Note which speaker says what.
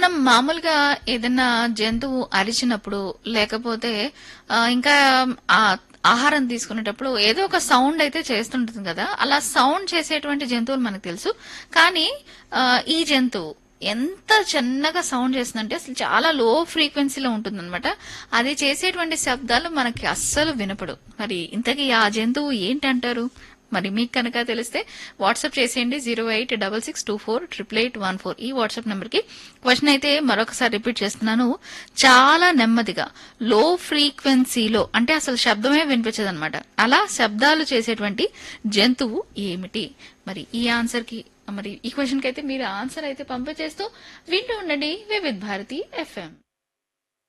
Speaker 1: మనం మామూలుగా ఏదైనా జంతువు అరిచినప్పుడు లేకపోతే ఆ, ఇంకా ఆ ఆహారం తీసుకునేటప్పుడు ఏదో ఒక సౌండ్ అయితే చేస్తుంటుంది కదా అలా సౌండ్ చేసేటువంటి జంతువులు మనకు తెలుసు కానీ ఆ, ఈ జంతువు ఎంత చిన్నగా సౌండ్ చేస్తుందంటే అసలు చాలా లో ఫ్రీక్వెన్సీలో ఉంటుందన్నమాట అది చేసేటువంటి శబ్దాలు మనకి అస్సలు వినపడు మరి ఇంతకీ ఆ జంతువు ఏంటంటారు మరి మీకు కనుక తెలిస్తే వాట్సాప్ చేసేయండి zero eight double six two four triple eight one four ఈ వాట్సాప్ నెంబర్కి క్వశ్చన్ అయితే మరొకసారి రిపీట్ చేస్తున్నాను చాలా నెమ్మదిగా లో ఫ్రీక్వెన్సీలో అంటే అసలు శబ్దమే వినిపించదన్నమాట అలా శబ్దాలు చేసేటువంటి జంతువు ఏమిటి మరి ఈ ఆన్సర్ కి మరి ఈ క్వశ్చన్ కి అయితే మీరు ఆన్సర్ అయితే పంపించేస్తూ వింటూ ఉండండి వివిధ్ భారతి ఎఫ్ఎం